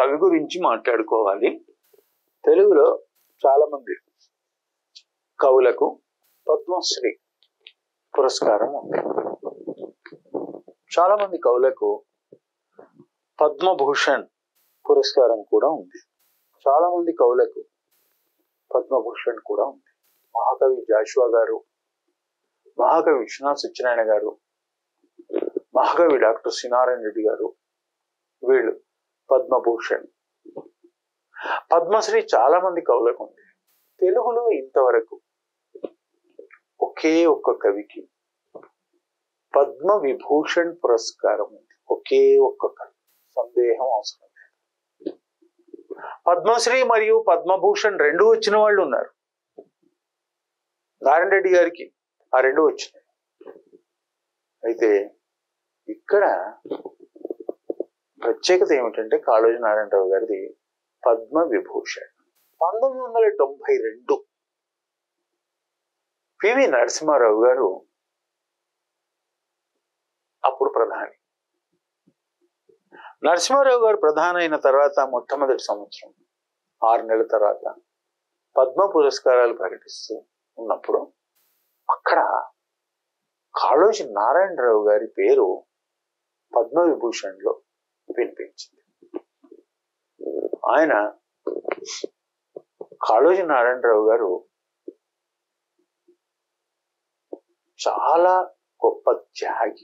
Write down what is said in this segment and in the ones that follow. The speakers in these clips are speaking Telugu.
కవి గురించి మాట్లాడుకోవాలి తెలుగులో చాలా మంది కవులకు పద్మశ్రీ పురస్కారం ఉంది చాలా మంది కవులకు పద్మభూషణ్ పురస్కారం కూడా ఉంది చాలా మంది కవులకు పద్మభూషణ్ కూడా ఉంది మహాకవి జాషువా గారు మహాకవి విశ్వనాథ్ సత్యనారాయణ గారు మహాకవి డాక్టర్ శ్రీనారాయణ రెడ్డి గారు వీళ్ళు పద్మభూషణ్ పద్మశ్రీ చాలా మంది కవులకు ఉంది తెలుగులో ఇంతవరకు ఒకే ఒక్క కవికి పద్మ విభూషణ్ పురస్కారం ఉంది ఒకే ఒక్క కవి సందేహం అవసరం లేదు పద్మశ్రీ మరియు పద్మభూషణ్ రెండు వచ్చిన వాళ్ళు ఉన్నారు నారాయణ రెడ్డి గారికి ఆ రెండు వచ్చినాయి అయితే ఇక్కడ ప్రత్యేకత ఏమిటంటే కాళోజీ నారాయణరావు గారిది పద్మ విభూషణ్ పంతొమ్మిది వందల తొంభై రెండు పివి నరసింహారావు గారు అప్పుడు ప్రధాని నరసింహారావు గారు ప్రధాని అయిన తర్వాత మొట్టమొదటి సంవత్సరం ఆరు నెలల తర్వాత పద్మ పురస్కారాలు ప్రకటిస్తూ ఉన్నప్పుడు అక్కడ కాళోజీ నారాయణరావు గారి పేరు పద్మ విభూషణ్లో వినిపించింది ఆయన కాళోజీ నారాయణరావు గారు చాలా గొప్ప త్యాగి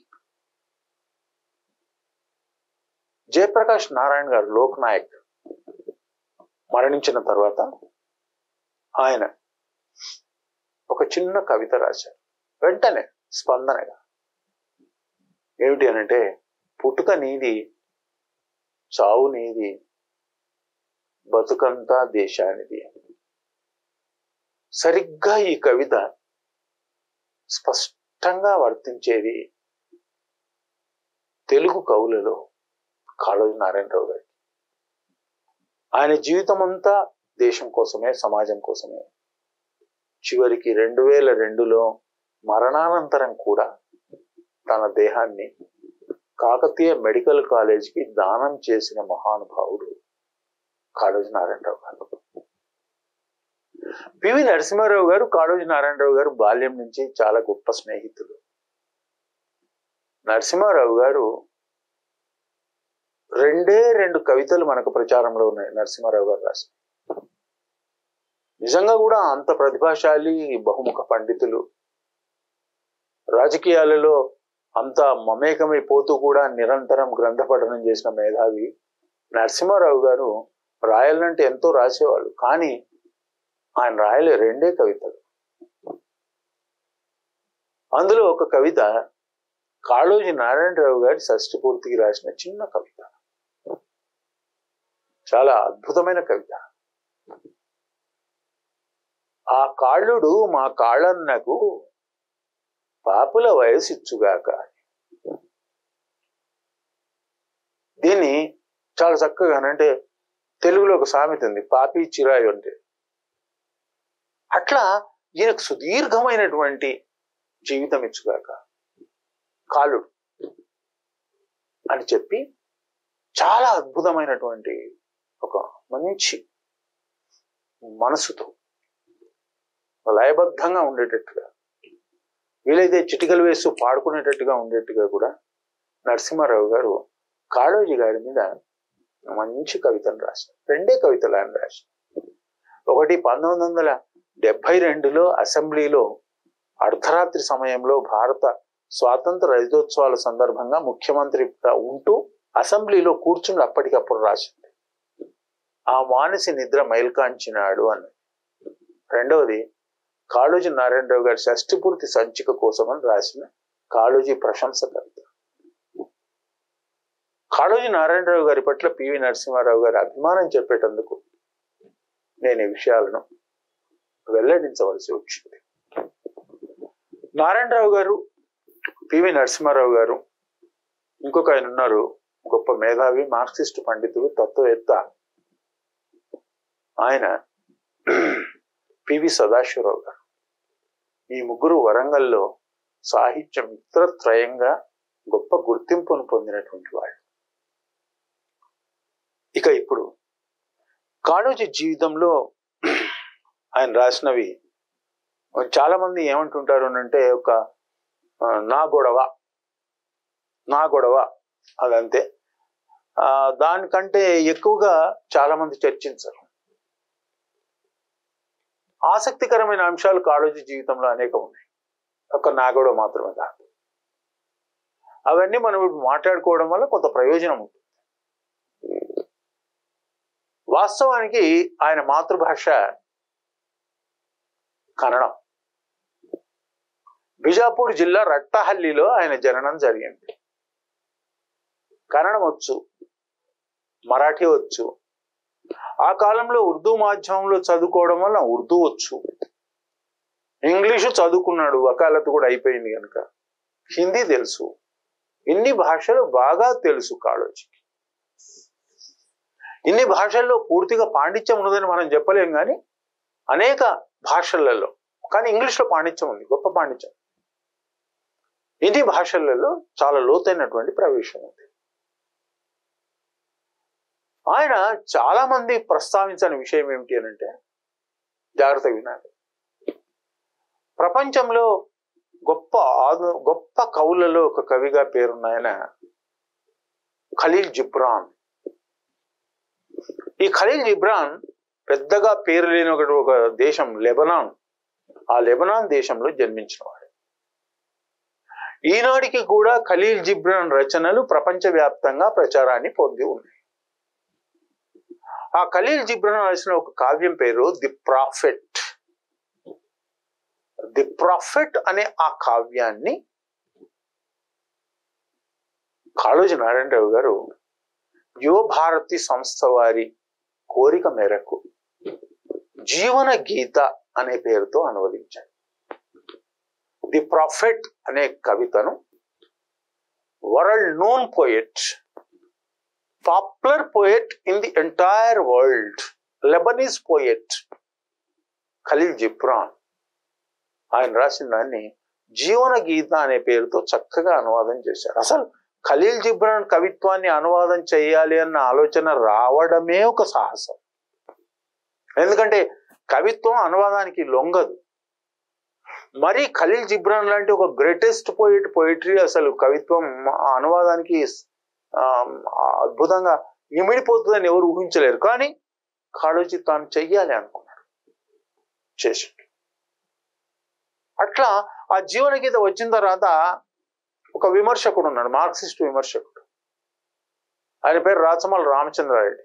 జయప్రకాష్ నారాయణ గారు లోక్ నాయక్ మరణించిన తర్వాత ఆయన ఒక చిన్న కవిత రాశారు వెంటనే స్పందనగా ఏమిటి అనంటే పుట్టుక నీది చావు నీది బతుకంతా దేశానిది సరిగ్గా ఈ కవిత స్పష్టంగా వర్తించేది తెలుగు కవులలో కాళోజీ నారాయణరావు గారి ఆయన జీవితం అంతా దేశం కోసమే సమాజం కోసమే చివరికి రెండు వేల రెండులో మరణానంతరం కూడా తన దేహాన్ని కాకతీయ మెడికల్ కాలేజీకి దానం చేసిన మహానుభావుడు కాళోజీ నారాయణరావు గారు పివి నరసింహారావు గారు కాళోజీ నారాయణరావు గారు బాల్యం నుంచి చాలా గొప్ప స్నేహితులు నరసింహారావు గారు రెండే రెండు కవితలు మనకు ప్రచారంలో ఉన్నాయి నరసింహారావు గారు రాసి నిజంగా కూడా అంత ప్రతిభాశాలి బహుముఖ పండితులు రాజకీయాలలో అంత మమేకమైపోతూ కూడా నిరంతరం గ్రంథ పఠనం చేసిన మేధావి నరసింహారావు గారు రాయాలంటే ఎంతో రాసేవాళ్ళు కానీ ఆయన రాయలే రెండే కవితలు అందులో ఒక కవిత కాళోజీ నారాయణరావు గారి షష్ఠి పూర్తికి రాసిన చిన్న కవిత చాలా అద్భుతమైన కవిత ఆ కాళ్ళుడు మా కాళ్ళన్నకు పాపుల వయసు ఇచ్చుగాక దీన్ని చాలా చక్కగా అంటే తెలుగులో ఒక సామెత ఉంది పాపి చిరాయి అంటే అట్లా ఈయనకు సుదీర్ఘమైనటువంటి జీవితం ఇచ్చుగాక కాలుడు అని చెప్పి చాలా అద్భుతమైనటువంటి ఒక మంచి మనసుతో లయబద్ధంగా ఉండేటట్టుగా వీలైతే చిటికలు వేస్తూ పాడుకునేటట్టుగా ఉండేట్టుగా కూడా నరసింహారావు గారు కాళోజీ గారి మీద మంచి కవితను రాశారు రెండే కవితలు ఆయన రాశారు ఒకటి పంతొమ్మిది వందల డెబ్బై రెండులో అసెంబ్లీలో అర్ధరాత్రి సమయంలో భారత స్వాతంత్ర రజతోత్సవాల సందర్భంగా ముఖ్యమంత్రిగా ఉంటూ అసెంబ్లీలో కూర్చుని అప్పటికప్పుడు రాసింది ఆ మానసి నిద్ర మైల్కాంచినాడు అని రెండవది కాళోజీ నారాయణరావు గారి షష్ఠి పూర్తి సంచిక కోసమని రాసిన కాళోజీ ప్రశంస కవిత కాళోజీ నారాయణరావు గారి పట్ల పివి నరసింహారావు గారి అభిమానం చెప్పేటందుకు నేను ఈ విషయాలను వెల్లడించవలసి వచ్చింది నారాయణరావు గారు పివి నరసింహారావు గారు ఇంకొక ఆయన ఉన్నారు గొప్ప మేధావి మార్క్సిస్ట్ పండితుడు తత్వవేత్త ఆయన పివి సదాశివరావు గారు ఈ ముగ్గురు వరంగల్లో సాహిత్య మిత్రత్రయంగా గొప్ప గుర్తింపును పొందినటువంటి వాళ్ళు ఇక ఇప్పుడు కాళోజీ జీవితంలో ఆయన రాసినవి చాలా మంది ఏమంటుంటారు అంటే ఒక ఆ, నా గొడవ నా గొడవ అదంతే ఆ, దానికంటే ఎక్కువగా చాలా మంది చర్చించరు ఆసక్తికరమైన అంశాలు కాళోజీ జీవితంలో అనేకం ఉన్నాయి ఒక నా గొడవ మాత్రమే కాదు అవన్నీ మనం ఇప్పుడు మాట్లాడుకోవడం వల్ల కొంత ప్రయోజనం ఉంటుంది వాస్తవానికి ఆయన మాతృభాష కన్నడం బిజాపూర్ జిల్లా రట్టహల్లిలో ఆయన జననం జరిగింది కన్నడం వచ్చు మరాఠీ వచ్చు ఆ కాలంలో ఉర్దూ మాధ్యమంలో చదువుకోవడం వల్ల ఉర్దూ వచ్చు ఇంగ్లీషు చదువుకున్నాడు వకాలత్ కూడా అయిపోయింది కనుక హిందీ తెలుసు ఇన్ని భాషలు బాగా తెలుసు కాళోజీకి ఇన్ని భాషల్లో పూర్తిగా పాండిత్యం ఉన్నదని మనం చెప్పలేం కానీ అనేక భాషలలో కానీ ఇంగ్లీష్లో పాండిత్యం ఉంది గొప్ప పాండిత్యం ఇన్ని భాషలలో చాలా లోతైనటువంటి ప్రవేశం ఉంది ఆయన చాలా మంది ప్రస్తావించని విషయం ఏమిటి అని అంటే జాగ్రత్త వినాలి ప్రపంచంలో గొప్ప ఆదు గొప్ప కవులలో ఒక కవిగా పేరున్న ఆయన ఖలీల్ జిబ్రాన్ ఈ ఖలీల్ జిబ్రాన్ పెద్దగా పేరు లేని ఒకటి ఒక దేశం లెబనాన్ ఆ లెబనాన్ దేశంలో జన్మించినవాడు ఈనాటికి కూడా ఖలీల్ జిబ్రాన్ రచనలు ప్రపంచవ్యాప్తంగా ప్రచారాన్ని పొంది ఉన్నాయి ఆ ఖలీల్ జిబ్రాన్ రాసిన ఒక కావ్యం పేరు ది ప్రాఫెట్ ది ప్రాఫెట్ అనే ఆ కావ్యాన్ని కాళోజీ నారాయణరావు గారు యువ భారతి సంస్థ వారి కోరిక మేరకు జీవన గీత అనే పేరుతో అనువదించారు ది ప్రాఫెట్ అనే కవితను world known poet popular poet in the entire world Lebanese poet Khalil Gibran ఆయన రాసిన దాన్ని జీవన గీత అనే పేరుతో చక్కగా అనువాదం చేశారు అసలు ఖలీల్ జిబ్రాన్ కవిత్వాన్ని అనువాదం చేయాలి అన్న ఆలోచన రావడమే ఒక సాహసం ఎందుకంటే కవిత్వం అనువాదానికి లొంగదు మరి ఖలీల్ జిబ్రాన్ లాంటి ఒక గ్రేటెస్ట్ పోయిట్ పోయిటరీ అసలు కవిత్వం ఆ అనువాదానికి ఆ, అద్భుతంగా ఇమిడిపోతుందని ఎవరు ఊహించలేరు కానీ కాళోజీ తాను చెయ్యాలి అనుకున్నాడు చేసి అట్లా ఆ జీవన గీత వచ్చిన తర్వాత ఒక విమర్శకుడు ఉన్నాడు మార్క్సిస్ట్ విమర్శకుడు ఆయన పేరు రాచమల్ రామచంద్రారెడ్డి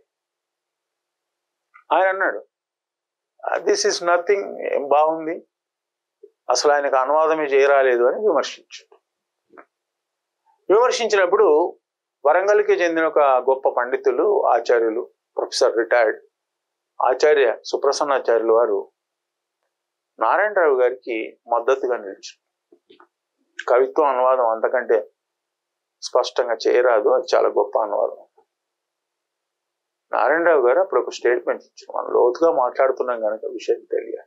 ఆయన అన్నాడు దిస్ ఇస్ నథింగ్ ఏం బాగుంది అసలు ఆయనకు అనువాదమే చేయరాలేదు అని విమర్శించాడు విమర్శించినప్పుడు వరంగల్కి చెందిన ఒక గొప్ప పండితులు ఆచార్యులు ప్రొఫెసర్ రిటైర్డ్ ఆచార్య సుప్రసన్నాచార్యులు వారు నారాయణరావు గారికి మద్దతుగా నిలిచారు కవిత్వం అనువాదం అంతకంటే స్పష్టంగా చేయరాదు అది చాలా గొప్ప అనువాదం నారాయణరావు గారు అప్పుడు ఒక స్టేట్మెంట్ ఇచ్చారు మనం లోతుగా మాట్లాడుతున్నాం కనుక విషయం తెలియాలి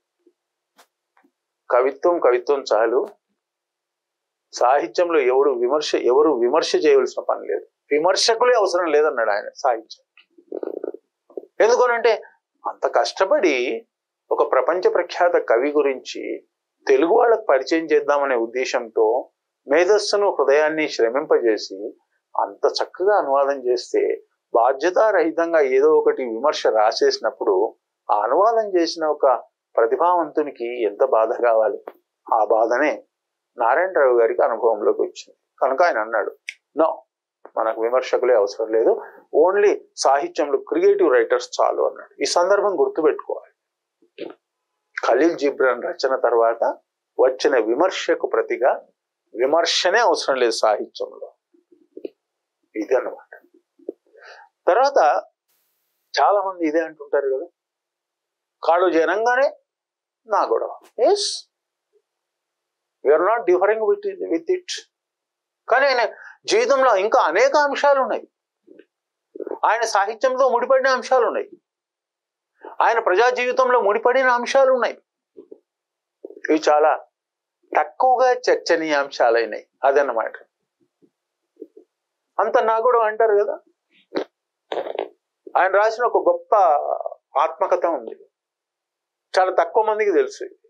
కవిత్వం కవిత్వం చాలు సాహిత్యంలో ఎవడు విమర్శ ఎవరు విమర్శ చేయవలసిన పని లేదు విమర్శకులే అవసరం లేదన్నాడు ఆయన సాహిత్యం ఎందుకనంటే అంత కష్టపడి ఒక ప్రపంచ ప్రఖ్యాత కవి గురించి తెలుగు వాళ్ళకు పరిచయం చేద్దామనే ఉద్దేశంతో మేధస్సును హృదయాన్ని శ్రమింపజేసి అంత చక్కగా అనువాదం చేస్తే బాధ్యతారహితంగా ఏదో ఒకటి విమర్శ రాసేసినప్పుడు ఆ అనువాదం చేసిన ఒక ప్రతిభావంతునికి ఎంత బాధ కావాలి ఆ బాధనే నారాయణరావు గారికి అనుభవంలోకి వచ్చింది కనుక ఆయన అన్నాడు నో మనకు విమర్శకులే అవసరం లేదు ఓన్లీ సాహిత్యంలో క్రియేటివ్ రైటర్స్ చాలు అన్నాడు ఈ సందర్భం గుర్తుపెట్టుకోవాలి ఖలీల్ జిబ్రాన్ రచన తర్వాత వచ్చిన విమర్శకు ప్రతిగా విమర్శనే అవసరం లేదు సాహిత్యంలో ఇది అన్నమాట తర్వాత చాలా మంది ఇదే అంటుంటారు కదా కాడు జనంగానే నా గొడవ as we are not differing with with it కానీ ఆయన జీవితంలో ఇంకా అనేక అంశాలు ఉన్నాయి ఆయన సాహిత్యంతో ముడిపడిన అంశాలు ఉన్నాయి ఆయన ప్రజా జీవితంలో ముడిపడిన అంశాలు ఉన్నాయి ఇవి చాలా తక్కువగా చర్చనీయాంశాలైనాయి అదన్నమాట అంత నా కూడా అంటారు కదా ఆయన రాసిన ఒక గొప్ప ఆత్మకథ ఉంది చాలా తక్కువ మందికి తెలుసు ఇది.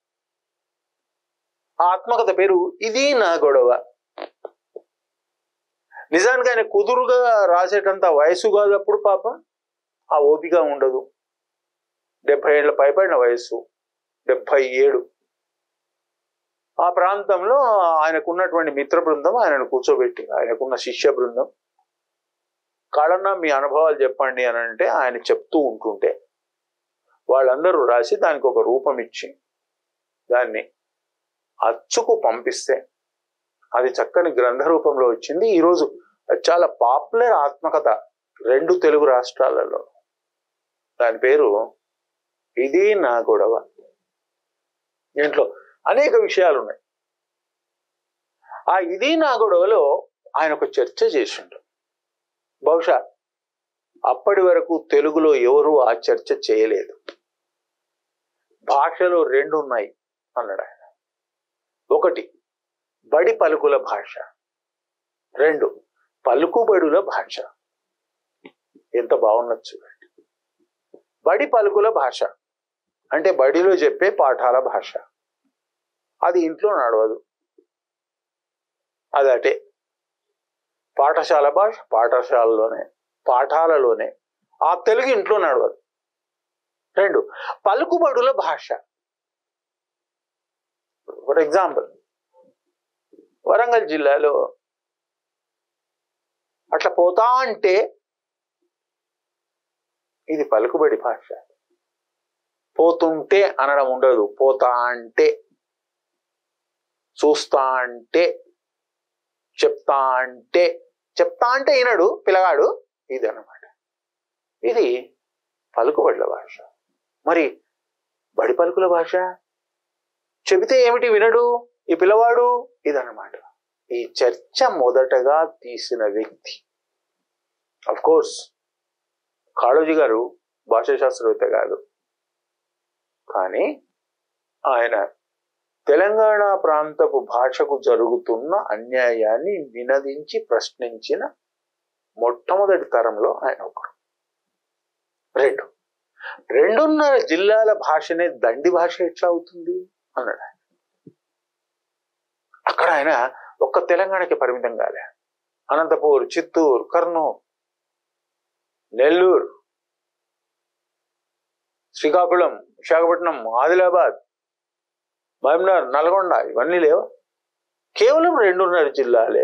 ఆ ఆత్మకథ పేరు ఇది నా గొడవ నిజానికి ఆయన కుదురుగా రాసేటంత వయసు కాదు అప్పుడు పాప ఆ ఓపిక ఉండదు డెబ్బై ఏళ్ళ పైబడిన వయస్సు డెబ్బై ఏడు ఆ ప్రాంతంలో ఆయనకున్నటువంటి మిత్ర బృందం ఆయనను కూర్చోబెట్టి ఆయనకున్న శిష్య బృందం కాళన్నా మీ అనుభవాలు చెప్పండి అని అంటే ఆయన చెప్తూ ఉంటుంటే వాళ్ళందరూ రాసి దానికి ఒక రూపం ఇచ్చి దాన్ని అచ్చుకు పంపిస్తే అది చక్కని గ్రంథ రూపంలో వచ్చింది ఈరోజు అది చాలా పాపులర్ ఆత్మకథ రెండు తెలుగు రాష్ట్రాలలో దాని పేరు ఇది నా గొడవ దీంట్లో అనేక విషయాలు ఉన్నాయి ఆ ఇది నా గొడవలో ఆయన ఒక చర్చ చేసిండు బహుశా అప్పటి వరకు తెలుగులో ఎవరు ఆ చర్చ చేయలేదు భాషలో రెండు ఉన్నాయి అన్నాడు ఆయన ఒకటి బడి పలుకుల భాష రెండు పలుకుబడుల భాష ఎంత బాగున్నది చూడండి బడి పలుకుల భాష అంటే బడిలో చెప్పే పాఠాల భాష అది ఇంట్లో నడవదు అదటే పాఠశాల భాష పాఠశాలలోనే పాఠాలలోనే ఆ తెలుగు ఇంట్లో నడవదు రెండు పలుకుబడుల భాష ఫర్ ఎగ్జాంపుల్ వరంగల్ జిల్లాలో అట్లా పోతా అంటే ఇది పలుకుబడి భాష పోతుంటే అనడం ఉండదు పోతా అంటే చూస్తా అంటే చెప్తా అంటే చెప్తా అంటే ఈనాడు పిల్లగాడు ఇది అన్నమాట ఇది పలుకుబడుల భాష మరి బడి పలుకుల భాష చెబితే ఏమిటి వినడు ఈ పిల్లవాడు ఇదన్నమాట ఈ చర్చ మొదటగా తీసిన వ్యక్తి అఫ్ కోర్స్ కాళోజీ గారు భాషా శాస్త్రవేత్త కాదు కానీ ఆయన తెలంగాణ ప్రాంతపు భాషకు జరుగుతున్న అన్యాయాన్ని వినదించి ప్రశ్నించిన మొట్టమొదటి తరంలో ఆయన ఒకరు రెండు రెండున్నర జిల్లాల భాషనే దండి భాష ఎట్లా అవుతుంది అన్నాడు ఆయన అక్కడ ఆయన ఒక్క తెలంగాణకి పరిమితం కాలే అనంతపూర్ చిత్తూరు కర్నూలు నెల్లూరు శ్రీకాకుళం విశాఖపట్నం ఆదిలాబాద్ మహమ్నార్ నల్గొండ ఇవన్నీ లేవు కేవలం రెండున్నర జిల్లాలే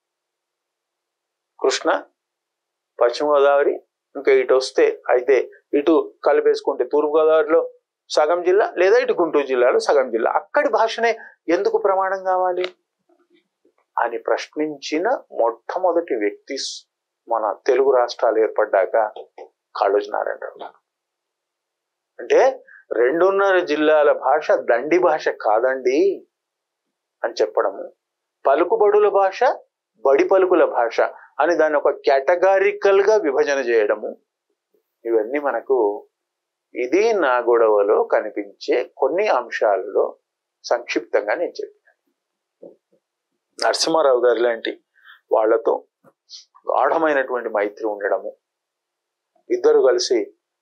కృష్ణ పశ్చిమ గోదావరి ఇంకా ఇటు వస్తే అయితే ఇటు కలిపేసుకుంటే తూర్పు గోదావరిలో సగం జిల్లా లేదా ఇటు గుంటూరు జిల్లాలో సగం జిల్లా అక్కడి భాషనే ఎందుకు ప్రమాణం కావాలి అని ప్రశ్నించిన మొట్టమొదటి వ్యక్తి మన తెలుగు రాష్ట్రాలు ఏర్పడ్డాక కాళోజీ నారాయణరావు గారు అంటే రెండున్నర జిల్లాల భాష దండి భాష కాదండి అని చెప్పడము పలుకుబడుల భాష బడి పలుకుల భాష అని దాన్ని ఒక కేటగారికల్ గా విభజన చేయడము ఇవన్నీ మనకు ఇది నా గొడవలో కనిపించే కొన్ని అంశాలలో సంక్షిప్తంగా నేను చెప్పాను నరసింహారావు గారు లాంటి వాళ్ళతో గాఢమైనటువంటి మైత్రి ఉండడము ఇద్దరు కలిసి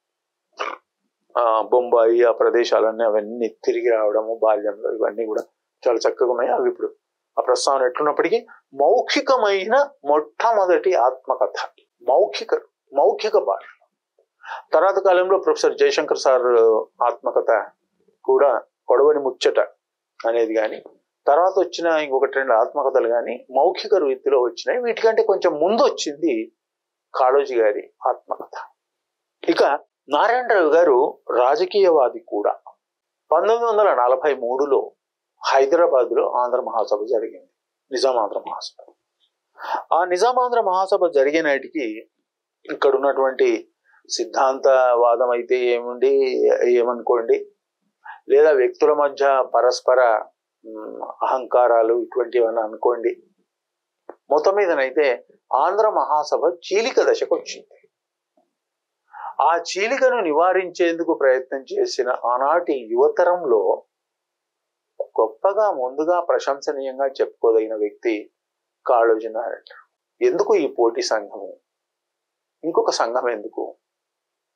ఆ బొంబాయి ఆ ప్రదేశాలన్నీ అవన్నీ తిరిగి రావడము బాల్యంలో ఇవన్నీ కూడా చాలా చక్కగా ఉన్నాయి అవి ఇప్పుడు ఆ ప్రస్తావన ఎట్లున్నప్పటికీ మౌఖికమైన మొట్టమొదటి ఆత్మకథ మౌఖిక మౌఖిక భాష తర్వాత కాలంలో ప్రొఫెసర్ జయశంకర్ సార్ ఆత్మకథ కూడా కొడవని ముచ్చట అనేది కానీ తర్వాత వచ్చిన ఇంకొకటి రెండు ఆత్మకథలు కానీ మౌఖిక రీతిలో వచ్చినాయి వీటికంటే కొంచెం ముందు వచ్చింది కాళోజీ గారి ఆత్మకథ ఇక నారాయణరావు గారు రాజకీయవాది కూడా పంతొమ్మిది వందల నలభై మూడులో హైదరాబాద్లో ఆంధ్ర మహాసభ జరిగింది నిజాం ఆంధ్ర మహాసభ ఆ నిజాం ఆంధ్ర మహాసభ జరిగే నాటికి ఇక్కడ ఉన్నటువంటి సిద్ధాంతవాదం అయితే ఏముండి ఏమనుకోండి లేదా వ్యక్తుల మధ్య పరస్పర ఉమ్, అహంకారాలు ఇటువంటివన్నీ అనుకోండి మొత్తం మీదనైతే ఆంధ్ర మహాసభ చీలిక దశకు వచ్చింది ఆ చీలికను నివారించేందుకు ప్రయత్నం చేసిన ఆనాటి యువతరంలో గొప్పగా ముందుగా ప్రశంసనీయంగా చెప్పుకోదగిన వ్యక్తి కాళోజీ నారాయణ ఎందుకు ఈ పోటీ సంఘము ఇంకొక సంఘం ఎందుకు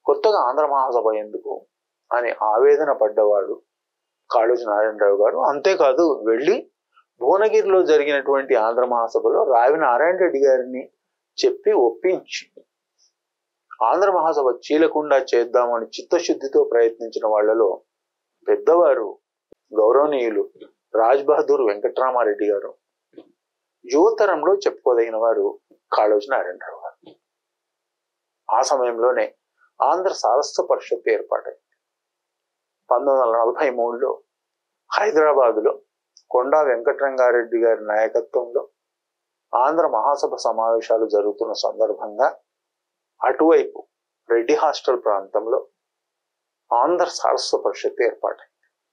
కొత్తగా ఆంధ్ర మహాసభ ఎందుకు అని ఆవేదన పడ్డవాడు కాళోజీ నారాయణరావు గారు అంతేకాదు వెళ్ళి భువనగిరిలో జరిగినటువంటి ఆంధ్ర మహాసభలో రావి నారాయణ రెడ్డి గారిని చెప్పి ఒప్పించి ఆంధ్ర మహాసభ చీలకుండా చేద్దామని చిత్తశుద్ధితో ప్రయత్నించిన వాళ్ళలో పెద్దవారు గౌరవనీయులు రాజ్ బహదూర్ వెంకట్రామారెడ్డి గారు యువతరంలో చెప్పుకోదగిన వారు కాళోజీ నారాయణరావు గారు ఆ సమయంలోనే ఆంధ్ర సారస్వ పరిషత్ ఏర్పాటైంది పంతొమ్మిది వందల నలభై మూడులో హైదరాబాదులో కొండా వెంకటరంగారెడ్డి గారి నాయకత్వంలో ఆంధ్ర మహాసభ సమావేశాలు జరుగుతున్న సందర్భంగా అటువైపు రెడ్డి హాస్టల్ ప్రాంతంలో ఆంధ్ర సారస్వ పరిషత్ ఏర్పాటైంది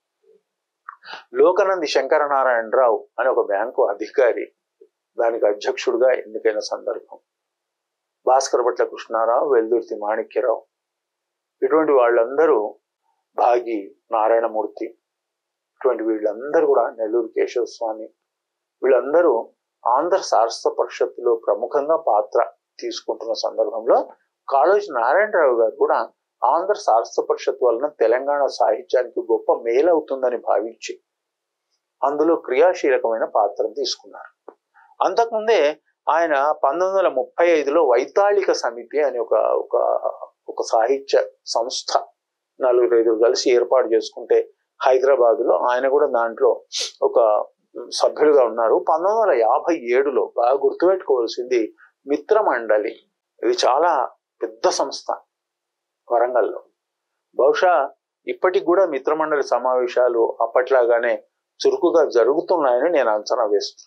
లోకనంది శంకరనారాయణరావు అనే ఒక బ్యాంకు అధికారి దానికి అధ్యక్షుడిగా ఎన్నికైన సందర్భం భాస్కర్ భట్ల కృష్ణారావు వెల్దుర్తి మాణిక్యరావు ఇటువంటి వాళ్ళందరూ భాగి నారాయణమూర్తి ఇటువంటి వీళ్ళందరూ కూడా నెల్లూరు కేశవ స్వామి వీళ్ళందరూ ఆంధ్ర సారస్వ పరిషత్తులో ప్రముఖంగా పాత్ర తీసుకుంటున్న సందర్భంలో కాళోజీ నారాయణరావు గారు కూడా ఆంధ్ర సారస్వ పరిషత్ వలన తెలంగాణ సాహిత్యానికి గొప్ప మేలవుతుందని భావించి అందులో క్రియాశీలకమైన పాత్రను తీసుకున్నారు అంతకుముందే ఆయన పంతొమ్మిది వందల ముప్పై ఐదులో వైతాళిక సమితి అని ఒక ఒక ఒక సాహిత్య సంస్థ నలుగురు ఐదుగురు కలిసి ఏర్పాటు చేసుకుంటే హైదరాబాదులో ఆయన కూడా దాంట్లో ఒక సభ్యులుగా ఉన్నారు పంతొమ్మిది వందల యాభై ఏడులో బాగా గుర్తుపెట్టుకోవాల్సింది మిత్ర మండలి ఇది చాలా పెద్ద సంస్థ వరంగల్లో బహుశా ఇప్పటికి కూడా మిత్రమండలి సమావేశాలు అప్పట్లాగానే చురుకుగా జరుగుతున్నాయని నేను అంచనా వేస్తున్నా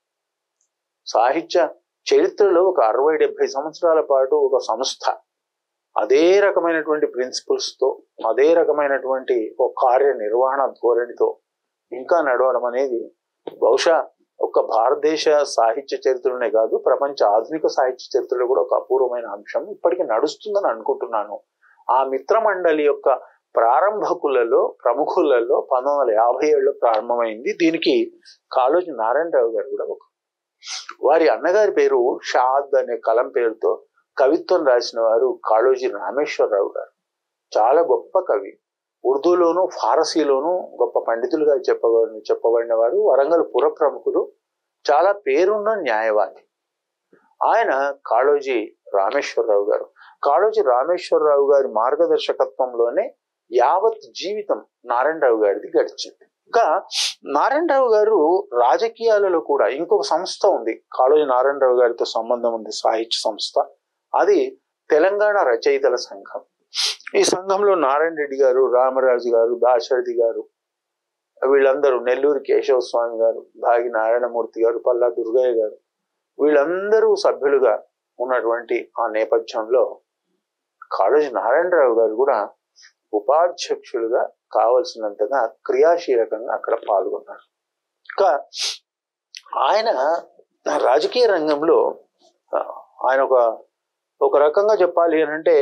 సాహిత్య చరిత్రలో ఒక అరవై డెబ్బై సంవత్సరాల పాటు ఒక సంస్థ అదే రకమైనటువంటి ప్రిన్సిపల్స్ తో అదే రకమైనటువంటి ఒక కార్యనిర్వహణ ధోరణితో ఇంకా నడవడం అనేది బహుశా ఒక భారతదేశ సాహిత్య చరిత్రలోనే కాదు ప్రపంచ ఆధునిక సాహిత్య చరిత్రలో కూడా ఒక అపూర్వమైన అంశం ఇప్పటికీ నడుస్తుందని అనుకుంటున్నాను ఆ మిత్ర మండలి యొక్క ప్రారంభకులలో ప్రముఖులలో పంతొమ్మిది వందల యాభై ఏడులో ప్రారంభమైంది దీనికి కాళోజీ నారాయణరావు గారు కూడా ఒక వారి అన్నగారి పేరు షాద్ అనే కలం పేరుతో కవిత్వం రాసిన వారు కాళోజీ రామేశ్వరరావు గారు చాలా గొప్ప కవి ఉర్దూలోను ఫారసీలోను గొప్ప పండితులుగా చెప్పబడిన చెప్పబడిన వారు వరంగల్ పుర ప్రముఖులు చాలా పేరున్న న్యాయవాది ఆయన కాళోజీ రామేశ్వరరావు గారు కాళోజీ రామేశ్వరరావు గారి మార్గదర్శకత్వంలోనే యావత్ జీవితం నారాయణరావు గారిది గడిచింది ఇంకా నారాయణరావు గారు రాజకీయాలలో కూడా ఇంకొక సంస్థ ఉంది కాళోజీ నారాయణరావు గారితో సంబంధం ఉంది సాహిత్య సంస్థ అది తెలంగాణ రచయితల సంఘం ఈ సంఘంలో నారాయణ రెడ్డి గారు రామరాజు గారు దాశరథి గారు వీళ్ళందరూ నెల్లూరు కేశవ స్వామి గారు భాగి నారాయణమూర్తి గారు పల్లా దుర్గయ్య గారు వీళ్ళందరూ సభ్యులుగా ఉన్నటువంటి ఆ నేపథ్యంలో కాళోజీ నారాయణరావు గారు కూడా ఉపాధ్యక్షులుగా కావలసినంతగా క్రియాశీలకంగా అక్కడ పాల్గొన్నారు ఇంకా ఆయన రాజకీయ రంగంలో ఆయన ఒక ఒక రకంగా చెప్పాలి అని అంటే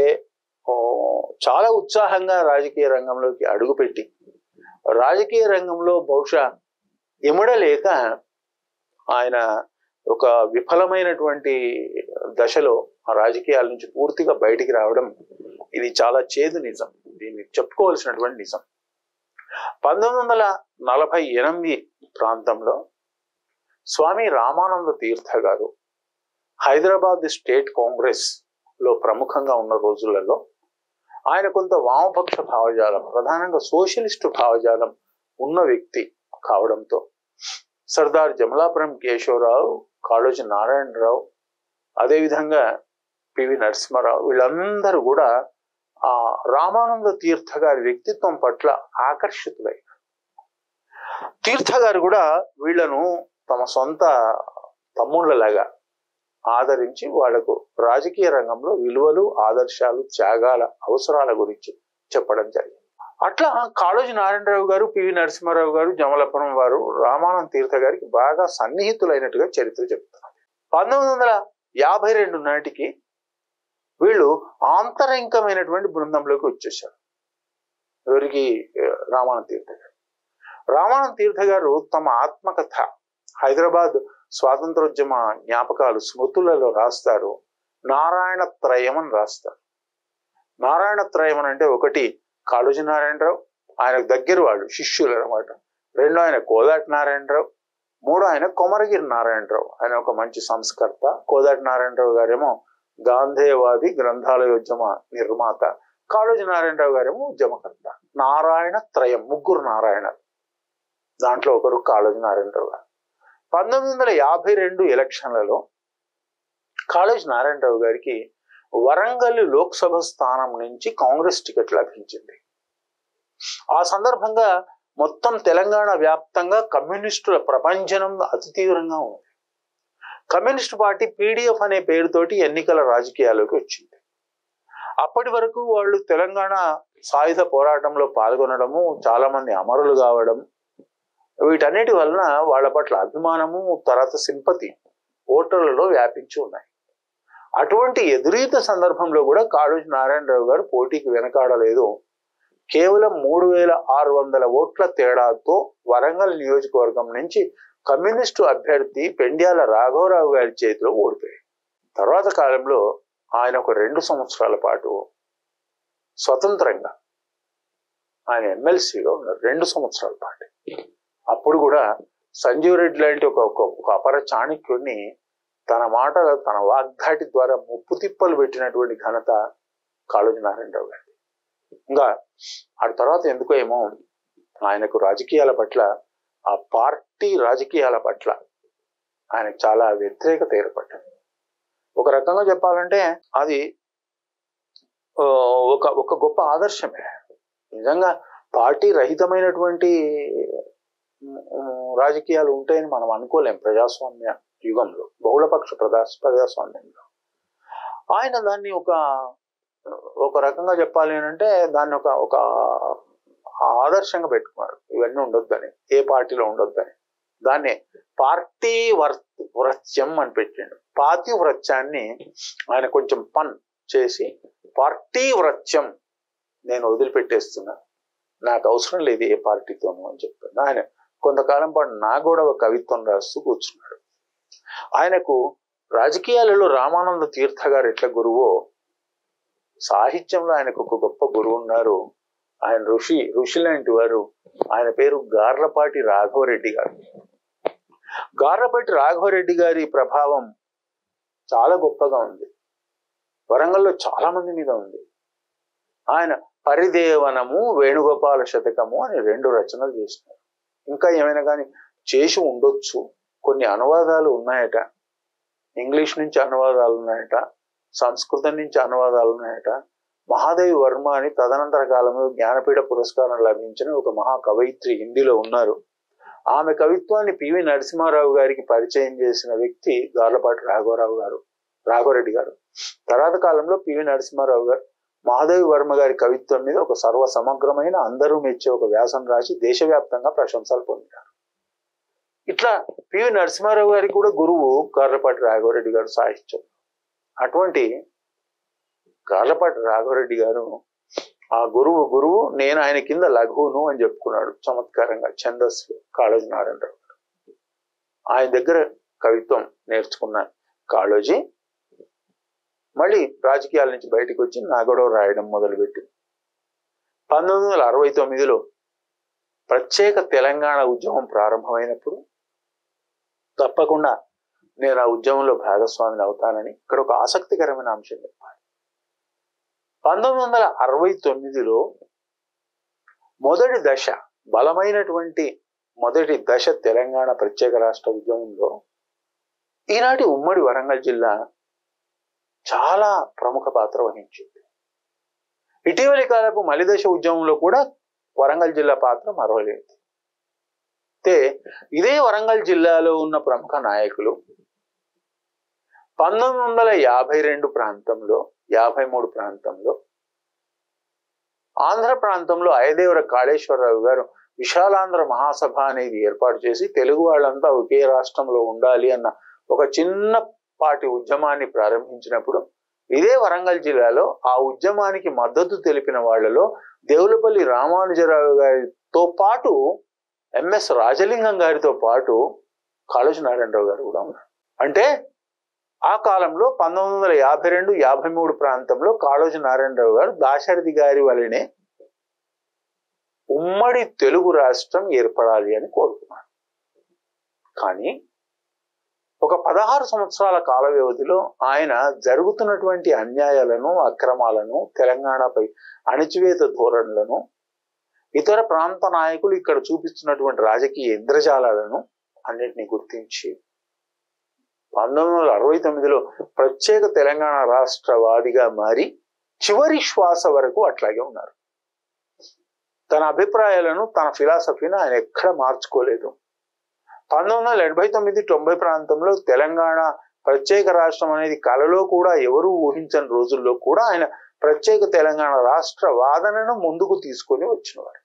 చాలా ఉత్సాహంగా రాజకీయ రంగంలోకి అడుగుపెట్టి రాజకీయ రంగంలో బహుశా ఇమడలేక ఆయన ఒక విఫలమైనటువంటి దశలో ఆ రాజకీయాల నుంచి పూర్తిగా బయటికి రావడం ఇది చాలా చేదు నిజం దీన్ని చెప్పుకోవాల్సినటువంటి నిజం పంతొమ్మిది వందల నలభై ఎనిమిది ప్రాంతంలో స్వామి రామానంద తీర్థ గారు హైదరాబాద్ స్టేట్ కాంగ్రెస్ లో ప్రముఖంగా ఉన్న రోజులలో ఆయన కొంత వామపక్ష భావజాలం ప్రధానంగా సోషలిస్టు భావజాలం ఉన్న వ్యక్తి కావడంతో సర్దార్ జమలాపురం కేశవరావు కాళోజీ నారాయణరావు అదేవిధంగా పివి నరసింహారావు వీళ్ళందరూ కూడా ఆ రామానంద తీర్థ గారి వ్యక్తిత్వం పట్ల ఆకర్షితులై తీర్థ గారు కూడా వీళ్ళను తమ సొంత తమ్ముళ్ళలాగా ఆదరించి వాళ్లకు రాజకీయ రంగంలో విలువలు ఆదర్శాలు త్యాగాల అవసరాల గురించి చెప్పడం జరిగింది అట్లా కాళోజీ నారాయణరావు గారు పివి నరసింహారావు గారు జమలపురం వారు రామానంద తీర్థ గారికి బాగా సన్నిహితులైనట్టుగా చరిత్ర చెప్తున్నారు పంతొమ్మిది వందల యాభై రెండు నాటికి వీళ్ళు ఆంతరంగికమైనటువంటి బృందంలోకి వచ్చేసారు ఎవరికి రామానంద తీర్థ గారు రామానంద తీర్థ గారు తమ ఆత్మకథ హైదరాబాద్ స్వాతంత్రోద్యమ జ్ఞాపకాలు స్మృతులలో రాస్తారు నారాయణ త్రయం అని రాస్తారు నారాయణ త్రయం అని అంటే ఒకటి కాళోజీ నారాయణరావు ఆయనకు దగ్గర వాళ్ళు శిష్యులు అనమాట రెండో ఆయన కోదాటి నారాయణరావు మూడో ఆయన కొమరగిరి నారాయణరావు ఆయన ఒక మంచి సంస్కర్త కోదాటి నారాయణరావు గారేమో గాంధేయవాది గ్రంథాలయోద్యమ నిర్మాత కాళోజీ నారాయణరావు గారేమో ఉద్యమకర్త నారాయణ త్రయం ముగ్గురు నారాయణ దాంట్లో ఒకరు కాళోజీ నారాయణరావు గారు పంతొమ్మిది వందల యాభై రెండు ఎలక్షన్లలో కాళోజీ నారాయణరావు గారికి వరంగల్ లోక్సభ స్థానం నుంచి కాంగ్రెస్ టికెట్ లభించింది ఆ సందర్భంగా మొత్తం తెలంగాణ వ్యాప్తంగా కమ్యూనిస్టుల ప్రపంచనం అతి తీవ్రంగా ఉంది కమ్యూనిస్ట్ పార్టీ పీడిఎఫ్ అనే పేరుతోటి ఎన్నికల రాజకీయాల్లోకి వచ్చింది అప్పటి వరకు వాళ్ళు తెలంగాణ సాయుధ పోరాటంలో పాల్గొనడము చాలా మంది అమరులు కావడం వీటన్నిటి వలన వాళ్ళ పట్ల అభిమానము తర్వాత సింపతి ఓటర్లలో వ్యాపించి ఉన్నాయి అటువంటి ఎదురీత సందర్భంలో కూడా కాళోజీ నారాయణరావు గారు పోటీకి వెనకాడలేదు కేవలం మూడు వేల ఆరు వందల ఓట్ల తేడాతో వరంగల్ నియోజకవర్గం నుంచి కమ్యూనిస్టు అభ్యర్థి పెండ్యాల రాఘవరావు గారి చేతిలో ఓడిపోయాడు తర్వాత కాలంలో ఆయన ఒక రెండు సంవత్సరాల పాటు స్వతంత్రంగా ఆయన ఎమ్మెల్సీగా ఉన్నారు రెండు సంవత్సరాల పాటు అప్పుడు కూడా సంజీవ్ రెడ్డి లాంటి ఒక ఒక- ఒక అపర చాణక్యుడిని తన మాటల తన వాగ్దాటి ద్వారా ముప్పు తిప్పలు పెట్టినటువంటి ఘనత కాళోజీ నారాయణరావు గారి ఇంకా ఆ తర్వాత ఎందుకో ఏమో ఆయనకు రాజకీయాల పట్ల ఆ పార్టీ రాజకీయాల పట్ల ఆయనకు చాలా వ్యతిరేకత ఏర్పడ్డది ఒక రకంగా చెప్పాలంటే అది ఆ, ఒక ఒక గొప్ప ఆదర్శమే నిజంగా పార్టీ రహితమైనటువంటి ఉమ్, రాజకీయాలు ఉంటాయని మనం అనుకోలేం ప్రజాస్వామ్య యుగంలో బహుళపక్ష ప్రజా ప్రజాస్వామ్యంలో ఆయన దాన్ని ఒక ఒక రకంగా చెప్పాలి అని అంటే దాన్ని ఒక ఒక ఆదర్శంగా పెట్టుకున్నాడు ఇవన్నీ ఉండొద్దని ఏ పార్టీలో ఉండొద్దని దాన్ని పార్టీ వర్ వృత్యం అని పెట్టాడు పాతి వృత్యాన్ని ఆయన కొంచెం పన్ చేసి పార్టీ వృత్యం నేను వదిలిపెట్టేస్తున్నా నాకు అవసరం లేదు ఏ పార్టీతోనూ అని చెప్పాడు ఆయన కొంతకాలం పాటు నా కూడా ఒక కవిత్వం రాస్తూ కూర్చున్నాడు ఆయనకు రాజకీయాలలో రామానంద తీర్థ గారు ఎట్లా గురువో సాహిత్యంలో ఆయనకు ఒక గొప్ప గురువు ఉన్నారు ఆయన ఋషి ఋషి లాంటి వారు ఆయన పేరు గార్లపాటి రాఘవరెడ్డి గారు గార్లపాటి రాఘవరెడ్డి గారి ప్రభావం చాలా గొప్పగా ఉంది వరంగల్లో చాలా మంది మీద ఉంది ఆయన పరిదేవనము వేణుగోపాల శతకము అని రెండు రచనలు చేసినారు ఇంకా ఏమైనా కానీ చేసి ఉండొచ్చు కొన్ని అనువాదాలు ఉన్నాయట ఇంగ్లీష్ నుంచి అనువాదాలు ఉన్నాయట సంస్కృతం నుంచి అనువాదాలు ఉన్నాయట మహాదేవి వర్మ అని తదనంతర కాలంలో జ్ఞానపీఠ పురస్కారం లభించిన ఒక మహా కవయిత్రి హిందీలో ఉన్నారు ఆమె కవిత్వాన్ని పివి నరసింహారావు గారికి పరిచయం చేసిన వ్యక్తి గార్లపాటి రాఘవరావు గారు రాఘవరెడ్డి గారు తర్వాత కాలంలో పివి నరసింహారావు గారు మహాదేవి వర్మ గారి కవిత్వం మీద ఒక సర్వ సమగ్రమైన అందరూ మెచ్చే ఒక వ్యాసం రాసి దేశవ్యాప్తంగా ప్రశంసలు పొందారు ఇట్లా పివి నరసింహారావు గారికి కూడా గురువు గార్లపాటి రాఘవరెడ్డి గారు సాహిత్యం అటువంటి గార్లపాటి రాఘవరెడ్డి గారు ఆ గురువు గురువు నేను ఆయన కింద లఘువును అని చెప్పుకున్నాడు చమత్కారంగా ఛందస్సు కాళోజీ నారాయణరావు గారు ఆయన దగ్గర కవిత్వం నేర్చుకున్న కాళోజీ మళ్ళీ రాజకీయాల నుంచి బయటకు వచ్చి నాగడో రాయడం మొదలుపెట్టి పంతొమ్మిది వందల అరవై తొమ్మిదిలో ప్రత్యేక తెలంగాణ ఉద్యమం ప్రారంభమైనప్పుడు తప్పకుండా నేను ఆ ఉద్యమంలో భాగస్వామిని అవుతానని ఇక్కడ ఒక ఆసక్తికరమైన అంశం చెప్పాలి పంతొమ్మిది వందల అరవై తొమ్మిదిలో మొదటి దశ బలమైనటువంటి మొదటి దశ తెలంగాణ ప్రత్యేక రాష్ట్ర ఉద్యమంలో ఈనాటి ఉమ్మడి వరంగల్ జిల్లా చాలా ప్రముఖ పాత్ర వహించింది ఇటీవలి కాలపు మలిదశ ఉద్యమంలో కూడా వరంగల్ జిల్లా పాత్ర మరవలేదు అయితే ఇదే వరంగల్ జిల్లాలో ఉన్న ప్రముఖ నాయకులు పంతొమ్మిది వందల యాభై రెండు ప్రాంతంలో యాభై మూడు ప్రాంతంలో ఆంధ్ర ప్రాంతంలో అయదేవర కాళేశ్వరరావు గారు విశాలాంధ్ర మహాసభ అనేది ఏర్పాటు చేసి తెలుగు వాళ్ళంతా ఒకే రాష్ట్రంలో ఉండాలి అన్న ఒక చిన్న పాటి ఉద్యమాన్ని ప్రారంభించినప్పుడు ఇదే వరంగల్ జిల్లాలో ఆ ఉద్యమానికి మద్దతు తెలిపిన వాళ్ళలో దేవులపల్లి రామానుజరావు గారితో పాటు ఎంఎస్ రాజలింగం గారితో పాటు కాళోజీ నారాయణరావు గారు కూడా ఉన్నారు అంటే ఆ కాలంలో పంతొమ్మిది వందల యాభై రెండు యాభై మూడు ప్రాంతంలో కాళోజీ నారాయణరావు గారు దాశరథి గారి వలనే ఉమ్మడి తెలుగు రాష్ట్రం ఏర్పడాలి అని కోరుకున్నాడు కానీ ఒక పదహారు సంవత్సరాల కాల వ్యవధిలో ఆయన జరుగుతున్నటువంటి అన్యాయాలను అక్రమాలను తెలంగాణపై అణచివేత ధోరణులను ఇతర ప్రాంత నాయకులు ఇక్కడ చూపిస్తున్నటువంటి రాజకీయ ఇంద్రజాలాలను అన్నిటినీ గుర్తించి పంతొమ్మిది వందల అరవై తొమ్మిదిలో ప్రత్యేక తెలంగాణ రాష్ట్రవాదిగా మారి చివరి శ్వాస వరకు అట్లాగే ఉన్నారు తన అభిప్రాయాలను తన ఫిలాసఫీని ఆయన ఎక్కడ మార్చుకోలేదు పంతొమ్మిది వందల ఎనభై తొమ్మిది తొంభై ప్రాంతంలో తెలంగాణ ప్రత్యేక రాష్ట్రం అనేది కలలో కూడా ఎవరూ ఊహించని రోజుల్లో కూడా ఆయన ప్రత్యేక తెలంగాణ రాష్ట్ర వాదనను ముందుకు తీసుకొని వచ్చినవాడు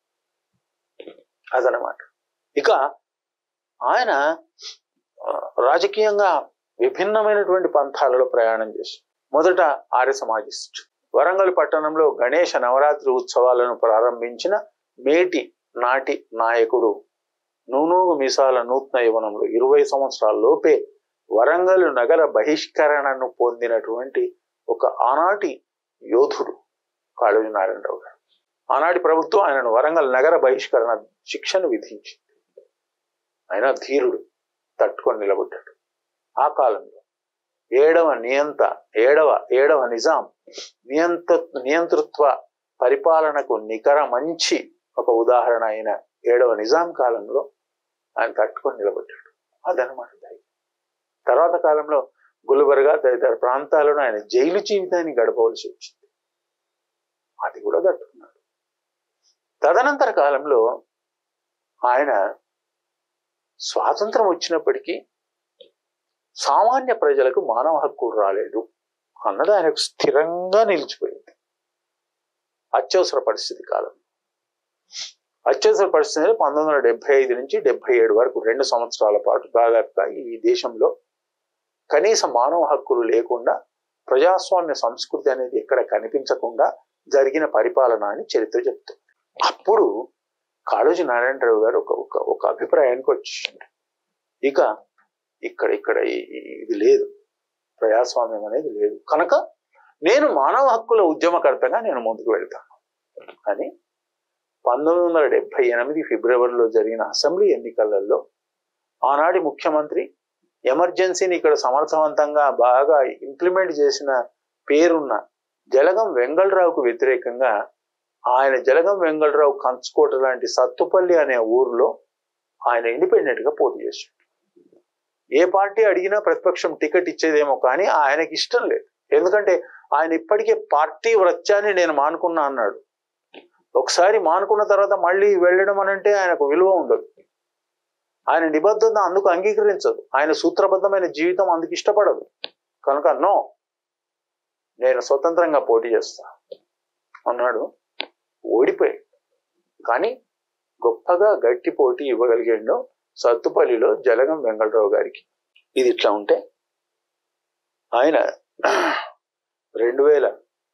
అదనమాట ఇక ఆయన ఆ, రాజకీయంగా విభిన్నమైనటువంటి పంథాలలో ప్రయాణం చేసి మొదట ఆర్య సమాజిస్ట్ వరంగల్ పట్టణంలో గణేష నవరాత్రి ఉత్సవాలను ప్రారంభించిన మేటి నాటి నాయకుడు నూనూగు మీసాల నూతన యవనంలో ఇరవై సంవత్సరాల లోపే వరంగల్ నగర బహిష్కరణను పొందినటువంటి ఒక ఆనాటి యోధుడు కాళోజీ నారాయణరావు గారు ఆనాటి ప్రభుత్వం ఆయనను వరంగల్ నగర బహిష్కరణ శిక్షను విధించింది ఆయన ధీరుడు తట్టుకొని నిలబడ్డాడు ఆ కాలంలో ఏడవ నియంత ఏడవ ఏడవ నిజాం నియంత నియంతృత్వ పరిపాలనకు నికర మంచి ఒక ఉదాహరణ అయిన ఏడవ నిజాం కాలంలో ఆయన తట్టుకొని నిలబడ్డాడు అదనమాట ధైర్యం తర్వాత కాలంలో గుల్బర్గా తదితర ప్రాంతాలను ఆయన జైలు జీవితాన్ని గడపవలసి వచ్చింది అది కూడా తట్టుకున్నాడు తదనంతర కాలంలో ఆయన స్వాతంత్రం వచ్చినప్పటికీ సామాన్య ప్రజలకు మానవ హక్కులు రాలేదు అన్నది ఆయనకు స్థిరంగా నిలిచిపోయింది అత్యవసర పరిస్థితి కాలం అత్యవసర పరిస్థితి పంతొమ్మిది వందల డెబ్బై ఐదు నుంచి డెబ్బై ఏడు వరకు రెండు సంవత్సరాల పాటు దాదాపుగా ఈ దేశంలో కనీస మానవ హక్కులు లేకుండా ప్రజాస్వామ్య సంస్కృతి అనేది ఎక్కడ కనిపించకుండా జరిగిన పరిపాలన అని చరిత్ర చెప్తుంది అప్పుడు కాళోజీ నారాయణరావు గారు ఒక ఒక ఒక అభిప్రాయానికి వచ్చిండు ఇక ఇక్కడ ఇక్కడ ఈ- ఈ- ఇది లేదు ప్రజాస్వామ్యం అనేది లేదు కనుక నేను మానవ హక్కుల ఉద్యమకర్తగా నేను ముందుకు వెళ్తాను అని పంతొమ్మిది వందల డెబ్బై ఎనిమిది ఫిబ్రవరిలో జరిగిన అసెంబ్లీ ఎన్నికలలో ఆనాటి ముఖ్యమంత్రి ఎమర్జెన్సీని ఇక్కడ సమర్థవంతంగా బాగా ఇంప్లిమెంట్ చేసిన పేరున్న జలగం వెంగళరావుకు వ్యతిరేకంగా ఆయన జలగం వెంగళరావు కంచుకోట లాంటి సత్తుపల్లి అనే ఊర్లో ఆయన ఇండిపెండెంట్ గా పోటీ చేశాడు ఏ పార్టీ అడిగినా ప్రతిపక్షం టికెట్ ఇచ్చేదేమో కానీ ఆయనకి ఇష్టం లేదు ఎందుకంటే ఆయన ఇప్పటికే పార్టీ వృత్యాన్ని నేను మానుకున్నా అన్నాడు ఒకసారి మానుకున్న తర్వాత మళ్ళీ వెళ్ళడం అని అంటే ఆయనకు విలువ ఉండదు ఆయన నిబద్ధత అందుకు అంగీకరించదు ఆయన సూత్రబద్ధమైన జీవితం అందుకు ఇష్టపడదు కనుక నో నేను స్వతంత్రంగా పోటీ చేస్తా అన్నాడు ఓడిపోయాడు కానీ గొప్పగా గట్టి పోటీ ఇవ్వగలిగాడు సత్తుపల్లిలో జలగం వెంకటరావు గారికి ఇది ఇట్లా ఉంటే ఆయన రెండు వేల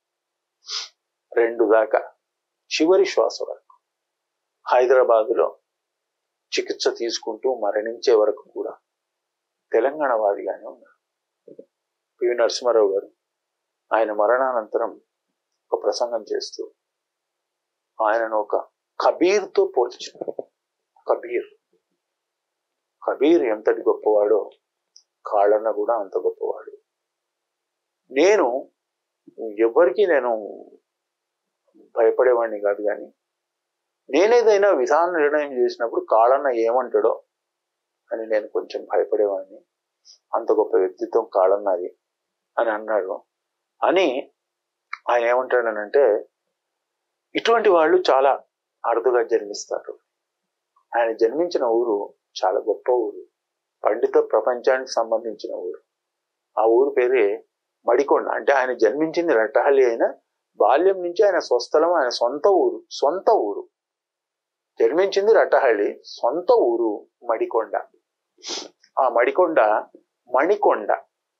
రెండు దాకా చివరి శ్వాస వరకు హైదరాబాదులో చికిత్స తీసుకుంటూ మరణించే వరకు కూడా తెలంగాణ వాదిగానే ఉన్నారు పివి నరసింహారావు గారు ఆయన మరణానంతరం ఒక ప్రసంగం చేస్తూ ఆయనను ఒక కబీర్తో పోల్చారు కబీర్ కబీర్ ఎంతటి గొప్పవాడో కాళ్ళన్న కూడా అంత గొప్పవాడు నేను ఎవరికి నేను భయపడేవాడిని కాదు కానీ నేనేదైనా విధాన నిర్ణయం చేసినప్పుడు కాళన్న ఏమంటాడో అని నేను కొంచెం భయపడేవాడిని అంత గొప్ప వ్యక్తిత్వం కాళన్నది అని అన్నాడు అని ఆయన ఏమంటాడనంటే ఇటువంటి వాళ్ళు చాలా అరుదుగా జన్మిస్తారు ఆయన జన్మించిన ఊరు చాలా గొప్ప ఊరు పండిత ప్రపంచానికి సంబంధించిన ఊరు ఆ ఊరు పేరే మడికొండ అంటే ఆయన జన్మించింది రట్టహల్లి అయినా బాల్యం నుంచి ఆయన స్వస్థలం ఆయన సొంత ఊరు సొంత ఊరు జన్మించింది రట్టహల్లి సొంత ఊరు మడికొండ ఆ మడికొండ మణికొండ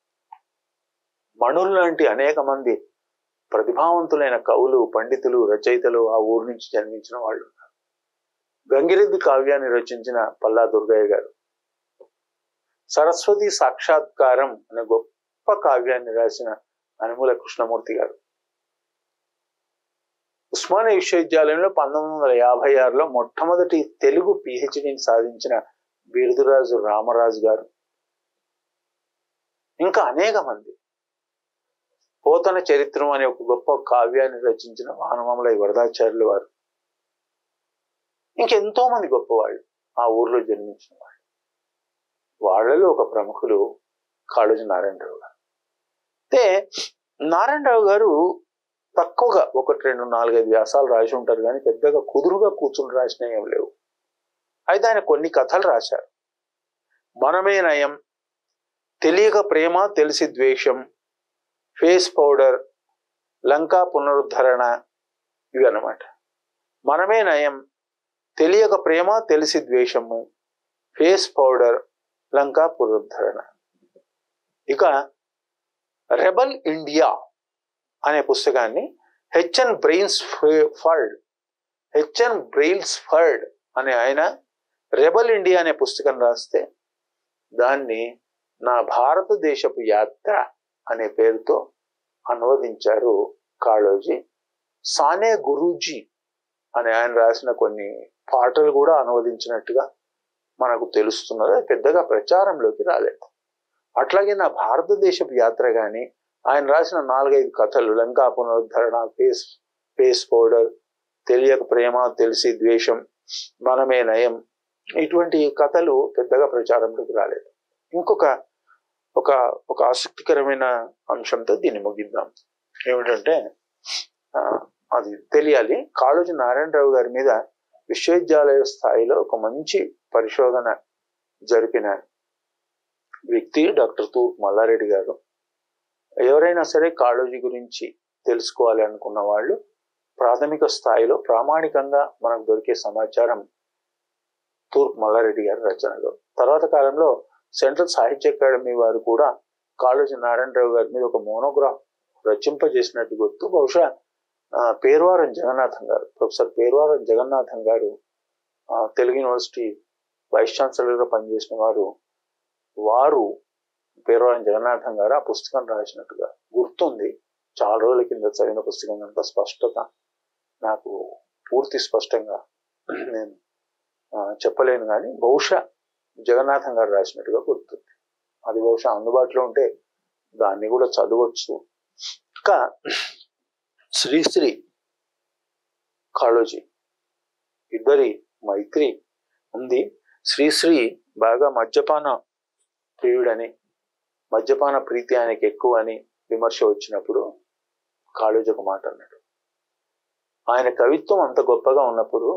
మణుల్ లాంటి అనేక మంది ప్రతిభావంతులైన కవులు పండితులు రచయితలు ఆ ఊరు నుంచి జన్మించిన వాళ్ళు ఉన్నారు గంగిరెద్ది కావ్యాన్ని రచించిన పల్లా దుర్గయ్య గారు సరస్వతి సాక్షాత్కారం అనే గొప్ప గొప్ప కావ్యాన్ని రాసిన అనుమూల కృష్ణమూర్తి గారు ఉస్మానియా విశ్వవిద్యాలయంలో పంతొమ్మిది వందల యాభై ఆరులో మొట్టమొదటి తెలుగు పిహెచ్డిని సాధించిన బిరుదురాజు రామరాజు గారు ఇంకా అనేక మంది పోతన చరిత్రం అనే ఒక గొప్ప కావ్యాన్ని రచించిన వానమామల వరదాచార్యులు వారు ఇంకెంతో మంది గొప్పవాళ్ళు ఆ ఊర్లో జన్మించిన వాళ్ళు వాళ్ళలో ఒక ప్రముఖులు కాళోజీ నారాయణరావు గారు అయితే నారాయణరావు గారు తక్కువగా ఒకటి రెండు నాలుగైదు వ్యాసాలు రాసి ఉంటారు కానీ పెద్దగా కుదురుగా కూర్చుని రాసిన ఏం లేవు అయితే ఆయన కొన్ని కథలు రాశారు మనమే నయం తెలియక ప్రేమ తెలిసి ద్వేషం ఫేస్ పౌడర్ లంకా పునరుద్ధరణ ఇవి అన్నమాట మనమే నయం తెలియక ప్రేమ తెలిసి ద్వేషము ఫేస్ పౌడర్ లంకా పునరుద్ధరణ ఇక రెబల్ ఇండియా అనే పుస్తకాన్ని H N Brailsford H N Brailsford అనే ఆయన రెబల్ ఇండియా అనే పుస్తకం రాస్తే దాన్ని నా భారతదేశపు యాత్ర అనే పేరుతో అనువదించారు కాళోజీ సానే గురూజీ అనే ఆయన రాసిన కొన్ని పాటలు కూడా అనువదించినట్టుగా మనకు తెలుస్తున్నది అది పెద్దగా ప్రచారంలోకి రాలేదు అట్లాగే నా భారతదేశపు యాత్ర కానీ ఆయన రాసిన నాలుగైదు కథలు లంకా పునరుద్ధరణ ఫేస్ ఫేస్ పౌడర్ తెలియక ప్రేమ తెలిసి ద్వేషం మనమే నయం ఇటువంటి కథలు పెద్దగా ప్రచారంలోకి రాలేదు ఇంకొక ఒక ఒక ఆసక్తికరమైన అంశంతో దీన్ని ముగిద్దాం ఏమిటంటే ఆ, అది తెలియాలి కాళోజీ నారాయణరావు గారి మీద విశ్వవిద్యాలయ స్థాయిలో ఒక మంచి పరిశోధన జరిపిన వ్యక్తి డాక్టర్ తూర్పు మల్లారెడ్డి గారు ఎవరైనా సరే కాళోజీ గురించి తెలుసుకోవాలి అనుకున్న వాళ్ళు ప్రాథమిక స్థాయిలో ప్రామాణికంగా మనకు దొరికే సమాచారం తూర్పు మల్లారెడ్డి గారి రచనలో తర్వాత కాలంలో సెంట్రల్ సాహిత్య అకాడమీ వారు కూడా కాళోజీ నారాయణరావు గారి మీద ఒక మోనోగ్రాఫ్ రచింపజేసినట్టు గుర్తు బహుశా ఆ, పేర్వారం జగన్నాథం గారు ప్రొఫెసర్ పేర్వారం జగన్నాథం గారు ఆ, తెలుగు యూనివర్సిటీ వైస్ ఛాన్సలర్గా పనిచేసిన వారు వారు పేర్వారం జగన్నాథం గారు ఆ పుస్తకం రాసినట్టుగా గుర్తుంది చాలా రోజుల కింద చదివిన పుస్తకం కనుక స్పష్టత నాకు పూర్తి స్పష్టంగా నేను ఆ, చెప్పలేను కానీ బహుశా జగన్నాథం గారు రాసినట్టుగా గుర్తుంది అది బహుశా అందుబాటులో ఉంటే దాన్ని కూడా చదవచ్చు ఇంకా శ్రీశ్రీ కాళోజీ ఇద్దరి మైత్రి ఉంది శ్రీశ్రీ బాగా మద్యపాన ప్రియుడని మద్యపాన ప్రీతి ఆయనకి ఎక్కువ అని విమర్శ వచ్చినప్పుడు కాళోజీ ఒక మాట అన్నాడు ఆయన కవిత్వం అంత గొప్పగా ఉన్నప్పుడు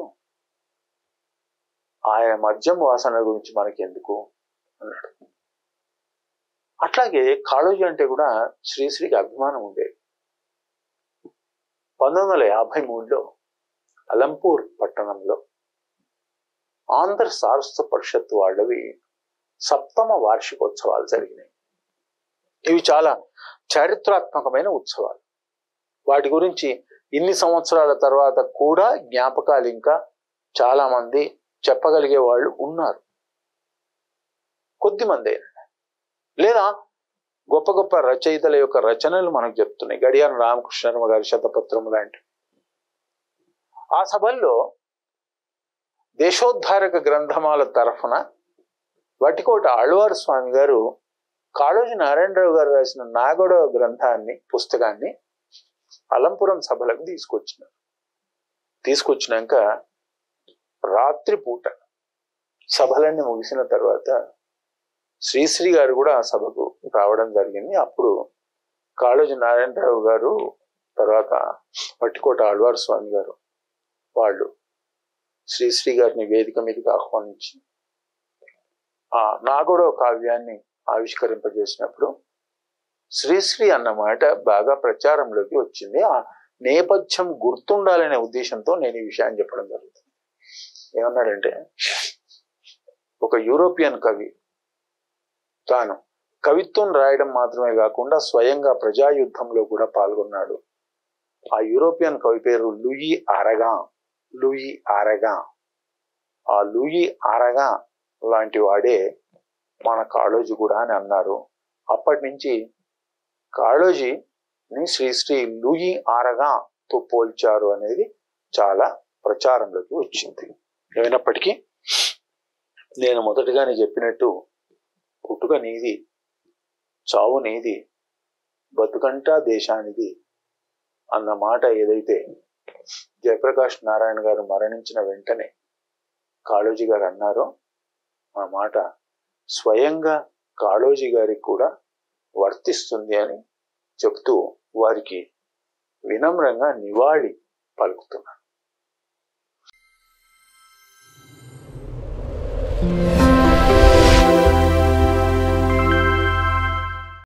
ఆయన మద్యం వాసన గురించి మనకి ఎందుకు అన్నాడు అట్లాగే కాళోజీ అంటే కూడా శ్రీశ్రీకి అభిమానం ఉండేది పంతొమ్మిది వందల యాభై మూడులో అలంపూర్ పట్టణంలో ఆంధ్ర సారస్వత పరిషత్ వాళ్ళవి సప్తమ వార్షికోత్సవాలు జరిగినాయి ఇవి చాలా చారిత్రాత్మకమైన ఉత్సవాలు వాటి గురించి ఇన్ని సంవత్సరాల తర్వాత కూడా జ్ఞాపకాలు ఇంకా చాలా మంది చెప్పగలిగే వాళ్ళు ఉన్నారు కొద్ది మంది లేదా గొప్ప గొప్ప రచయితల యొక్క రచనలు మనకు చెప్తున్నాయి గడియారం రామకృష్ణర్మ గారి శతపత్రం లాంటివి ఆ సభల్లో దేశోద్ధారక గ్రంథమాల తరఫున వటికోట ఆళ్వారు స్వామి గారు కాళోజీ నారాయణరావు గారు రాసిన నాగోడ గ్రంథాన్ని పుస్తకాన్ని అలంపురం సభలకు తీసుకొచ్చినారు తీసుకొచ్చినాక రాత్రిపూట సభలన్నీ ముగిసిన తర్వాత శ్రీశ్రీ గారు కూడా ఆ సభకు రావడం జరిగింది అప్పుడు కాళోజీ నారాయణరావు గారు తర్వాత పట్టికోట ఆళ్వారు స్వామి గారు వాళ్ళు శ్రీశ్రీ గారిని వేదిక మీదకి ఆహ్వానించి ఆ నాగోడో కావ్యాన్ని ఆవిష్కరింపజేసినప్పుడు శ్రీశ్రీ అన్న మాట బాగా ప్రచారంలోకి వచ్చింది ఆ నేపథ్యం గుర్తుండాలనే ఉద్దేశంతో నేను ఈ విషయాన్ని చెప్పడం జరుగుతుంది ఏమన్నాడంటే ఒక యూరోపియన్ కవి తాను కవిత్వం రాయడం మాత్రమే కాకుండా స్వయంగా ప్రజాయుద్ధంలో కూడా పాల్గొన్నాడు ఆ యూరోపియన్ కవి పేరు లూయి ఆరగా లూయి ఆరగా ఆ లూయి ఆరగా లాంటి వాడే మన కాళోజీ కూడా అని అన్నారు అప్పటి నుంచి కాళోజీని శ్రీ శ్రీ లూయి ఆరగాతో పోల్చారు అనేది చాలా ప్రచారంలోకి వచ్చింది ఏమైనప్పటికీ నేను మొదటగానే చెప్పినట్టు పుట్టుక నీది చావు నీది బతుకంటా దేశానిది అన్న మాట ఏదైతే జయప్రకాష్ నారాయణ గారు మరణించిన వెంటనే కాళోజీ గారు అన్నారో ఆ మాట స్వయంగా కాళోజీ గారికి కూడా వర్తిస్తుంది అని చెప్తూ వారికి వినమ్రంగా నివాళి పలుకుతున్నాను